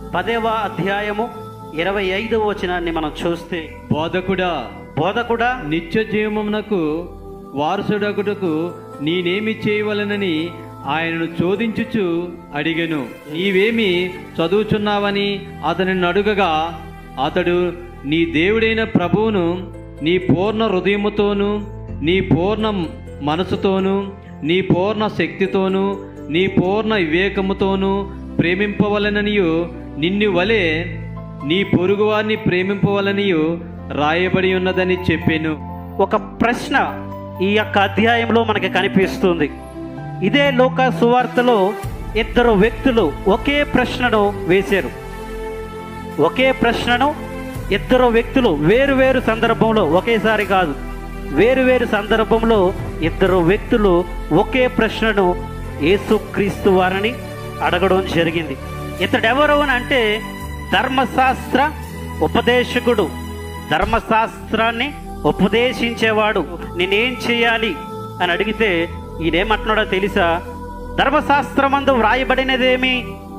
పదేవ అధ్యాయము ఇరవై ఐదవ వచనాన్ని మనం చూస్తే బోధకుడా బోధకుడా నిత్య జీవమునకు వారసుడగుటకు నేనేమి చేయవలనని ఆయనను చోదించుచు అడిగెను నీవేమి చదువుచున్నావని అతనిని అడుగగా అతడు నీ దేవుడైన ప్రభువును నీ పూర్ణ హృదయముతోను నీ పూర్ణ మనసుతోను నీ పూర్ణ శక్తితోను నీ పూర్ణ వివేకముతోను ప్రేమింపవలననియు నిన్ను వలె నీ పొరుగువారిని ప్రేమింపవలనియు రాయబడి ఉన్నదని చెప్పాను ఒక ప్రశ్న ఈ యొక్క అధ్యాయంలో మనకి కనిపిస్తుంది ఇదే లోక సువార్తలో ఇద్దరు వ్యక్తులు ఒకే ప్రశ్నను వేశారు ఒకే ప్రశ్నను ఇద్దరు వ్యక్తులు వేరు వేరు సందర్భంలో ఒకేసారి కాదు వేరు వేరు సందర్భంలో ఇద్దరు వ్యక్తులు ఒకే ప్రశ్నను యేసుక్రీస్తు వారిని అడగడం జరిగింది ఇతడెవరు అని అంటే ధర్మశాస్త్ర ఉపదేశకుడు ధర్మశాస్త్రాన్ని ఉపదేశించేవాడు నేనేం చేయాలి అని అడిగితే ఈయనేమంటున్నాడో తెలుసా ధర్మశాస్త్రమందు వ్రాయబడినదేమి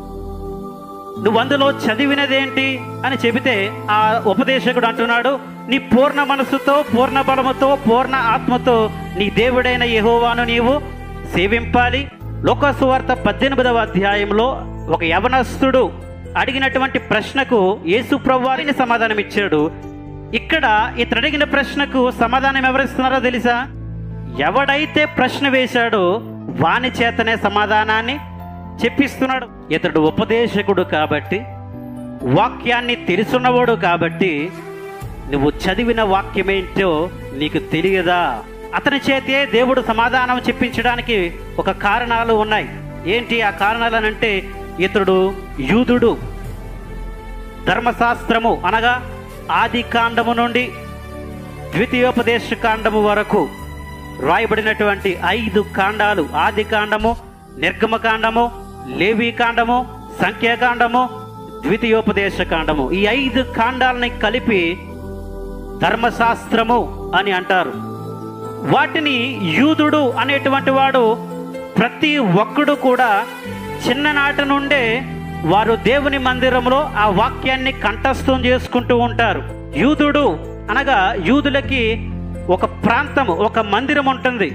నువ్వు అందులో చదివినదేంటి అని చెబితే ఆ ఉపదేశకుడు అంటున్నాడు నీ పూర్ణ మనసుతో పూర్ణ బలముతో పూర్ణ ఆత్మతో నీ దేవుడైన యెహోవాను నీవు సేవింపాలి లోకసువార్త పద్దెనిమిదవ అధ్యాయంలో ఒక యవనస్తుడు అడిగినటువంటి ప్రశ్నకు యేసు ప్రభువారిని సమాధానం ఇచ్చాడు ఇక్కడ ఇతడు అడిగిన ప్రశ్నకు సమాధానం ఎవరిస్తున్నారో తెలుసా ఎవడైతే ప్రశ్న వేశాడో వాని చేతనే సమాధానాన్ని చెప్పిస్తున్నాడు ఇతడు ఉపదేశకుడు కాబట్టి వాక్యాన్ని తెలుసున్నవాడు కాబట్టి నువ్వు చదివిన వాక్యమేంటో నీకు తెలియదా అతని చేతే దేవుడు సమాధానం చెప్పించడానికి ఒక కారణాలు ఉన్నాయి ఏంటి ఆ కారణాలనంటే ఇతడు యూదుడు ధర్మశాస్త్రము అనగా ఆది కాండము నుండి ద్వితీయోపదేశ కాండము వరకు రాయబడినటువంటి ఐదు కాండాలు ఆది కాండము నిర్గమ కాండము లేవి కాండము సంఖ్యాకాండము ద్వితీయోపదేశ కాండము ఈ ఐదు కాండాలని కలిపి ధర్మశాస్త్రము అని అంటారు వాటిని యూదుడు అనేటువంటి వాడు ప్రతి ఒక్కడు కూడా చిన్ననాటి నుండే వారు దేవుని మందిరంలో ఆ వాక్యాన్ని కంఠస్థం చేసుకుంటూ ఉంటారు యూదుడు అనగా యూదులకి ఒక ప్రాంతం ఒక మందిరం ఉంటుంది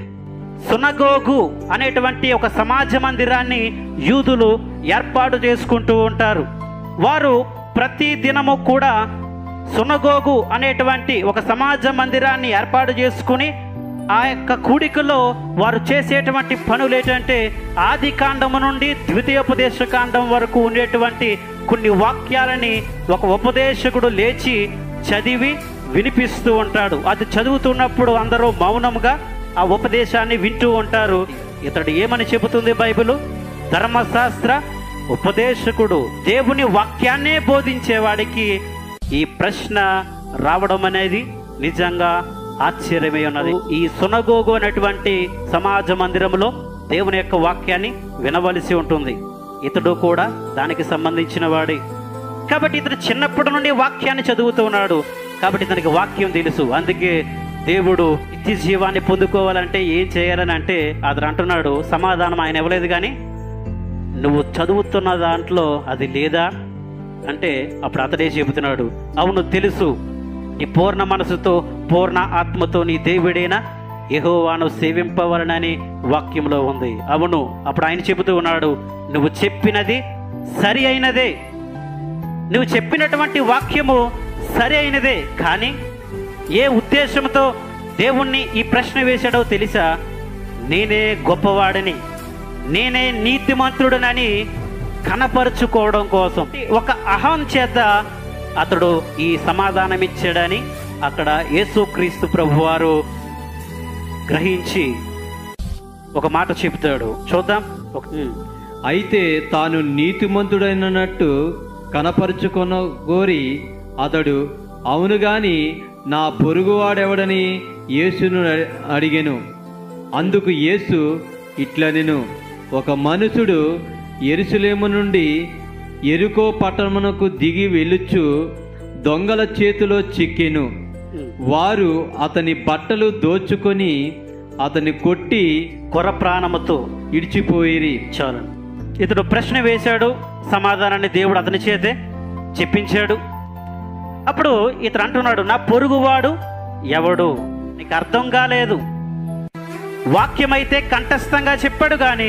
సునగోగు అనేటువంటి ఒక సమాజ మందిరాన్ని యూదులు ఏర్పాటు చేసుకుంటూ ఉంటారు వారు ప్రతి దినము కూడా సునగోగు అనేటువంటి ఒక సమాజ మందిరాన్ని ఏర్పాటు చేసుకుని ఆ యొక్క కూడికలో వారు చేసేటువంటి పనులు ఏంటంటే ఆది కాండము నుండి ద్వితీయోపదేశ కాండం వరకు ఉండేటువంటి కొన్ని వాక్యాలని ఒక ఉపదేశకుడు లేచి చదివి వినిపిస్తూ ఉంటాడు అది చదువుతున్నప్పుడు అందరూ మౌనంగా ఆ ఉపదేశాన్ని వింటూ ఉంటారు ఇతడు ఏమని చెబుతుంది బైబిల్ ధర్మశాస్త్ర ఉపదేశకుడు దేవుని వాక్యాన్నే బోధించేవాడికి ఈ ప్రశ్న రావడం అనేది నిజంగా ఆశ్చర్యమై ఉన్నది ఈ సునగోగు అనేటువంటి సమాజ మందిరంలో దేవుని యొక్క వాక్యాన్ని వినవలసి ఉంటుంది ఇతడు కూడా దానికి సంబంధించిన వాడే కాబట్టి ఇతడు చిన్నప్పటి నుండి వాక్యాన్ని చదువుతూ ఉన్నాడు కాబట్టి ఇతనికి వాక్యం తెలుసు అందుకే దేవుడు నిత్య జీవాన్ని పొందుకోవాలంటే ఏం చేయాలని అంటే అతను అంటున్నాడు సమాధానం ఆయన ఇవ్వలేదు కానీ నువ్వు చదువుతున్న దాంట్లో అది లేదా అంటే అప్పుడు అతడే చెబుతున్నాడు అవును తెలుసు నీ పూర్ణ మనసుతో పూర్ణ ఆత్మతో నీ దేవుడైన యెహోవాను సేవింపవలనని వాక్యంలో ఉంది అవును అప్పుడు ఆయన చెబుతూ ఉన్నాడు నువ్వు చెప్పినది సరి అయినదే నువ్వు చెప్పినటువంటి వాక్యము సరి అయినదే కానీ ఏ ఉద్దేశంతో దేవుణ్ణి ఈ ప్రశ్న వేశాడో తెలుసా నేనే గొప్పవాడిని నేనే నీతిమంతుడనని కనపరుచుకోవడం కోసం ఒక అహం చేత అతడు ఈ సమాధానం ఇచ్చాడని అక్కడ యేసుక్రీస్తు ప్రభువారు గ్రహించి ఒక మాట చెబుతాడు చూద్దాం ఒక- ఉమ్. అయితే తాను నీతిమంతుడైనట్టు కనపరుచుకొన గోరి అతడు అవును గాని నా పొరుగువాడెవడని యేసును అ- అడిగెను అందుకు యేసు ఇట్లనెను ఒక మనుషుడు ఎరుసలేము నుండి ఎరుకో పట్టణమునకు దిగి వెళ్ళుచు దొంగల చేతిలో చిక్కెను ఉమ్. వారు అతని బట్టలు దోచుకొని అతని కొట్టి కొర ప్రాణముతో ఇడిచిపోయిరి చాలు ఇతడు ప్రశ్న వేశాడు సమాధానాన్ని దేవుడు అతని చేతే చెప్పించాడు అప్పుడు ఇతను అంటున్నాడు నా పొరుగువాడు ఎవడు నీకు అర్థం కాలేదు వాక్యమైతే కంఠస్థంగా చెప్పాడు కానీ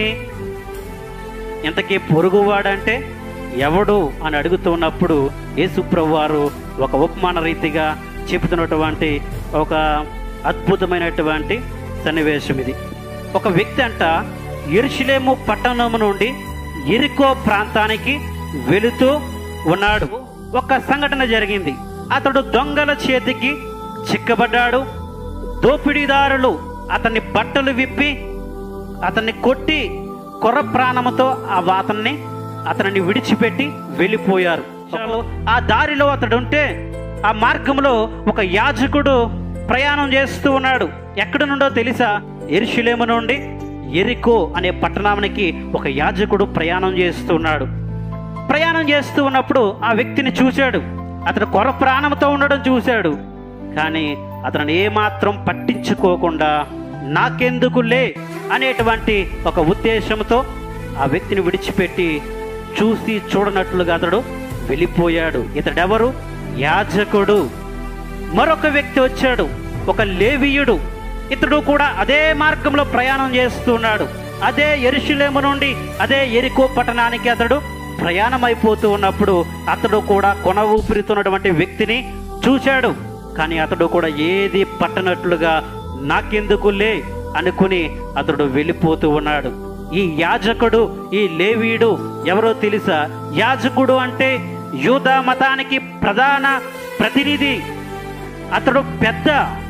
ఇంతకీ పొరుగువాడంటే ఎవడు అని అడుగుతున్నప్పుడు యేసుప్రభు వారు ఒక ఉపమాన రీతిగా చెబుతున్నటువంటి ఒక అద్భుతమైనటువంటి సన్నివేశం ఇది ఒక వ్యక్తి అంట ఎరుషులేము పట్టణము నుండి ఎరికో ప్రాంతానికి వెళుతూ ఉన్నాడు ఒక సంఘటన జరిగింది అతడు దొంగల చేతికి చిక్కబడ్డాడు దోపిడీదారులు అతని బట్టలు విప్పి అతన్ని కొట్టి కొర్ర ప్రాణముతో ఆ అతన్ని అతనిని విడిచిపెట్టి వెళ్ళిపోయారు చాలు ఆ దారిలో అతడు ఉంటే ఆ మార్గంలో ఒక యాజకుడు ప్రయాణం చేస్తూ ఉన్నాడు ఎక్కడి నుండో తెలుసా ఎరుషులేము నుండి ఎరికో అనే పట్టణానికి ఒక యాజకుడు ప్రయాణం చేస్తున్నాడు ప్రయాణం చేస్తూ ఉన్నప్పుడు ఆ వ్యక్తిని చూశాడు అతడు కొర ప్రాణంతో ఉండడం చూశాడు కానీ అతను ఏమాత్రం పట్టించుకోకుండా నాకెందుకులే అనేటువంటి ఒక ఉద్దేశంతో ఆ వ్యక్తిని విడిచిపెట్టి చూసి చూడనట్లుగా అతడు వెళ్ళిపోయాడు ఇతడెవరు యాజకుడు మరొక వ్యక్తి వచ్చాడు ఒక లేవీయుడు ఇతడు కూడా అదే మార్గంలో ప్రయాణం చేస్తున్నాడు అదే ఎరుషులేము నుండి అదే ఎరికో పట్టణానికి అతడు ప్రయాణం అయిపోతూ ఉన్నప్పుడు అతడు కూడా కొన ఊపిరితున్నటువంటి వ్యక్తిని చూశాడు కానీ అతడు కూడా ఏది పట్టనట్లుగా నాకెందుకులే అనుకుని అతడు వెళ్ళిపోతూ ఉన్నాడు ఈ యాజకుడు ఈ లేవీయుడు ఎవరో తెలుసా యాజకుడు అంటే యూదా మతానికి ప్రధాన ప్రతినిధి అతడు పెద్ద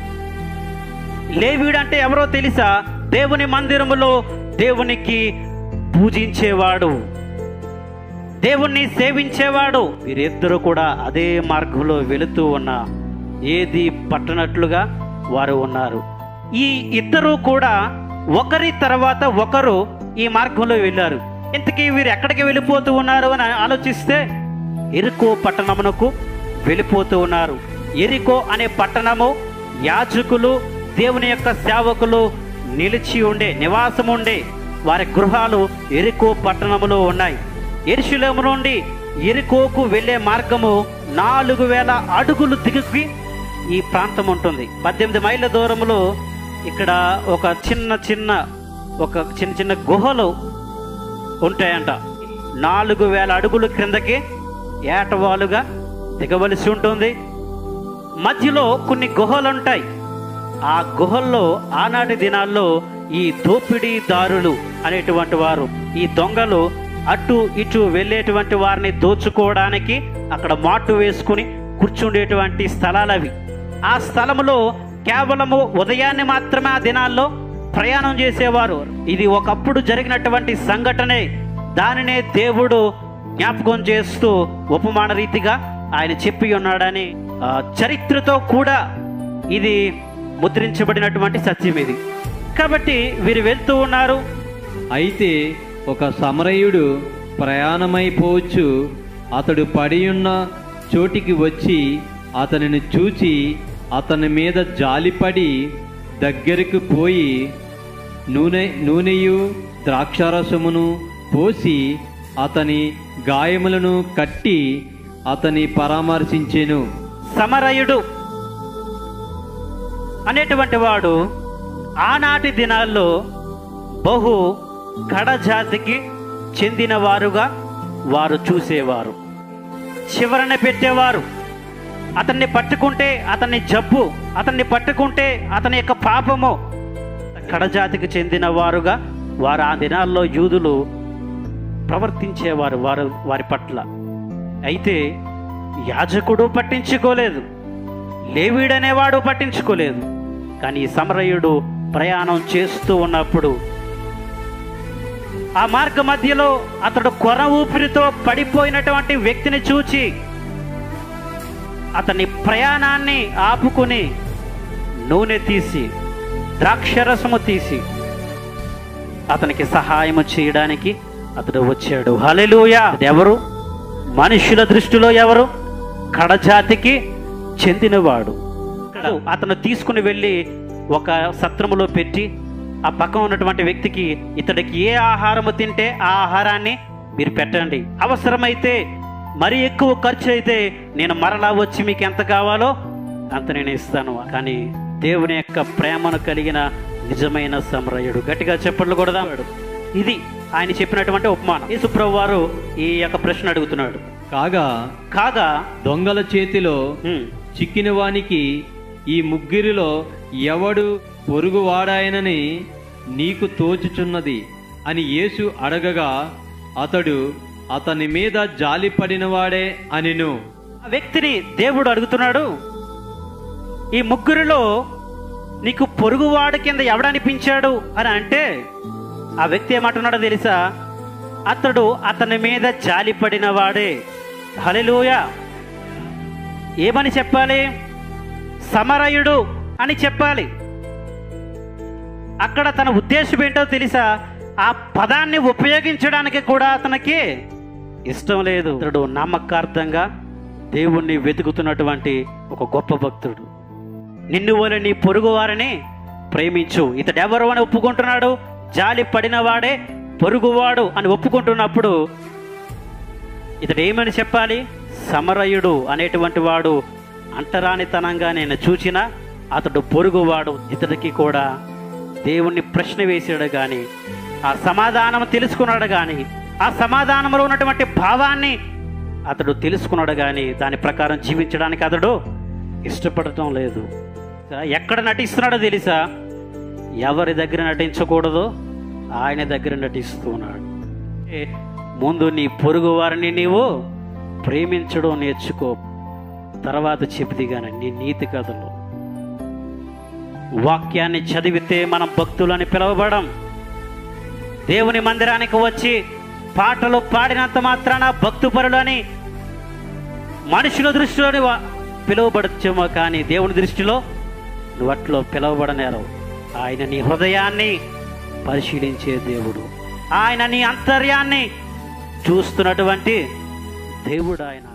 లేవీడు అంటే ఎవరో తెలుసా దేవుని మందిరములో దేవునికి పూజించేవాడు దేవుణ్ణి సేవించేవాడు వీరిద్దరూ కూడా అదే మార్గంలో వెళుతూ ఉన్న ఏది పట్టనట్లుగా వారు ఉన్నారు ఈ ఇద్దరు కూడా ఒకరి తర్వాత ఒకరు ఈ మార్గంలో వెళ్ళారు ఇంతకీ వీరు ఎక్కడికి వెళ్ళిపోతూ ఉన్నారు అని ఆలోచిస్తే ఎరుకో పట్టణమునకు వెళ్ళిపోతూ ఉన్నారు ఎరికో అనే పట్టణము యాజకులు దేవుని యొక్క సేవకులు నిలిచి ఉండే నివాసం ఉండే వారి గృహాలు ఎరికో పట్టణములో ఉన్నాయి ఎరుషులేము నుండి ఎరికోకు వెళ్ళే మార్గము నాలుగు వేల అడుగులు దిగుకి ఈ ప్రాంతం ఉంటుంది పద్దెనిమిది మైళ్ళ దూరంలో ఇక్కడ ఒక చిన్న చిన్న ఒక చిన్న చిన్న గుహలు ఉంటాయంట నాలుగు వేల అడుగులు క్రిందకి ఏటవాలుగా దిగవలసి ఉంటుంది మధ్యలో కొన్ని గుహలు ఉంటాయి ఆ గుహల్లో ఆనాటి దినాల్లో ఈ దోపిడీదారులు అనేటువంటి వారు ఈ దొంగలు అటు ఇటు వెళ్ళేటువంటి వారిని దోచుకోవడానికి అక్కడ మాటు వేసుకుని కూర్చుండేటువంటి స్థలాలు అవి ఆ స్థలములో కేవలము ఉదయాన్నే మాత్రమే ఆ దినాల్లో ప్రయాణం చేసేవారు ఇది ఒకప్పుడు జరిగినటువంటి సంఘటనే దానినే దేవుడు జ్ఞాపకం చేస్తూ ఉపమాన రీతిగా ఆయన చెప్పి ఉన్నాడని ఆ, చరిత్రతో కూడా ఇది ముద్రించబడినటువంటి సత్యం ఇది కాబట్టి వీరు వెళ్తూ ఉన్నారు అయితే ఒక సమరయుడు ప్రయాణమైపోవచ్చు అతడు పడియున్న చోటికి వచ్చి అతనిని చూచి అతని మీద జాలిపడి దగ్గరకు పోయి నూనె నూనెయు ద్రాక్షారసమును పోసి అతని గాయములను కట్టి అతని పరామర్శించెను సమరయుడు అనేటువంటి వాడు ఆనాటి దినాల్లో బహు కడజాతికి చెందిన వారుగా వారు చూసేవారు చివరన పెట్టేవారు అతన్ని పట్టుకుంటే అతని జబ్బు అతన్ని పట్టుకుంటే అతని యొక్క పాపము కడజాతికి చెందిన వారుగా వారు ఆ దినాల్లో యూదులు ప్రవర్తించేవారు వారు వారి పట్ల అయితే యాజకుడు పట్టించుకోలేదు లేవీడనేవాడు పట్టించుకోలేదు కానీ ఈ సమరయుడు ప్రయాణం చేస్తూ ఉన్నప్పుడు ఆ మార్గ మధ్యలో అతడు కొర ఊపిరితో పడిపోయినటువంటి వ్యక్తిని చూచి అతని ప్రయాణాన్ని ఆపుకుని నూనె తీసి ద్రాక్షరసము తీసి అతనికి సహాయం చేయడానికి అతడు వచ్చాడు హలెలూయా ఎవరు మనుషుల దృష్టిలో ఎవరు కడజాతికి చెందినవాడు అతను తీసుకుని వెళ్ళి ఒక సత్రములో పెట్టి ఆ పక్కన ఉన్నటువంటి వ్యక్తికి ఇతడికి ఏ ఆహారము తింటే ఆ ఆహారాన్ని మీరు పెట్టండి అవసరమైతే మరి ఎక్కువ ఖర్చు అయితే నేను మరలా వచ్చి మీకు ఎంత కావాలో అంత నేను ఇస్తాను కానీ దేవుని యొక్క ప్రేమను కలిగిన నిజమైన సమరయుడు గట్టిగా చెప్పట్లు కూడా ఇది ఆయన చెప్పినటువంటి ఉపమానం యేసుప్రభు వారు ఈ యొక్క ప్రశ్న అడుగుతున్నాడు కాగా కాగా దొంగల చేతిలో ఉమ్, చిక్కిన వానికి ఈ ముగ్గురిలో ఎవడు పొరుగువాడాయనని నీకు తోచుచున్నది అని యేసు అడగగా అతడు అతని మీద జాలిపడినవాడే అనిను ఆ వ్యక్తిని దేవుడు అడుగుతున్నాడు ఈ ముగ్గురిలో నీకు పొరుగువాడు కింద ఎవడనిపించాడు అని అంటే ఆ వ్యక్తి ఏమంటున్నాడో తెలుసా అతడు అతని మీద జాలిపడిన వాడే హలెలూయ ఏమని చెప్పాలి సమరయుడు అని చెప్పాలి అక్కడ తన ఉద్దేశం ఏంటో తెలుసా ఆ పదాన్ని ఉపయోగించడానికి కూడా అతనికి ఇష్టం లేదు అతడు నమ్మకార్థంగా దేవుణ్ణి వెతుకుతున్నటువంటి ఒక గొప్ప భక్తుడు నిన్ను వలె నీ పొరుగు వారిని ప్రేమించు ఇతడు ఎవరు అని ఒప్పుకుంటున్నాడు జాలి పడినవాడే పొరుగువాడు అని ఒప్పుకుంటున్నప్పుడు ఇతడు ఏమని చెప్పాలి సమరయుడు అనేటువంటి వాడు అంటరానితనంగా నేను చూచిన అతడు పొరుగువాడు ఇతడికి కూడా దేవుణ్ణి ప్రశ్న వేసాడు కానీ ఆ సమాధానం తెలుసుకున్నాడు కానీ ఆ సమాధానంలో ఉన్నటువంటి భావాన్ని అతడు తెలుసుకున్నాడు కానీ దాని ప్రకారం జీవించడానికి అతడు ఇష్టపడటం లేదు ఎక్కడ నటిస్తున్నాడో తెలుసా ఎవరి దగ్గర నటించకూడదో ఆయన దగ్గర నటిస్తూ ఉన్నాడు ఏ, ముందు నీ పొరుగు వారిని నీవు ప్రేమించడం నేర్చుకో తర్వాత చెబితే గాని నీ నీతి కథలు వాక్యాన్ని చదివితే మనం భక్తులని పిలువబడం దేవుని మందిరానికి వచ్చి పాటలు పాడినంత మాత్రాన భక్తుపరులు అని మనుషుల దృష్టిలోని వా- పిలువబడచ్చేమో కానీ దేవుని దృష్టిలో నువ్వు అట్లో పిలువబడనేరవు ఆయన నీ హృదయాన్ని పరిశీలించే దేవుడు ఆయన నీ అంతర్యాన్ని చూస్తున్నటువంటి దేవుడు ఆయన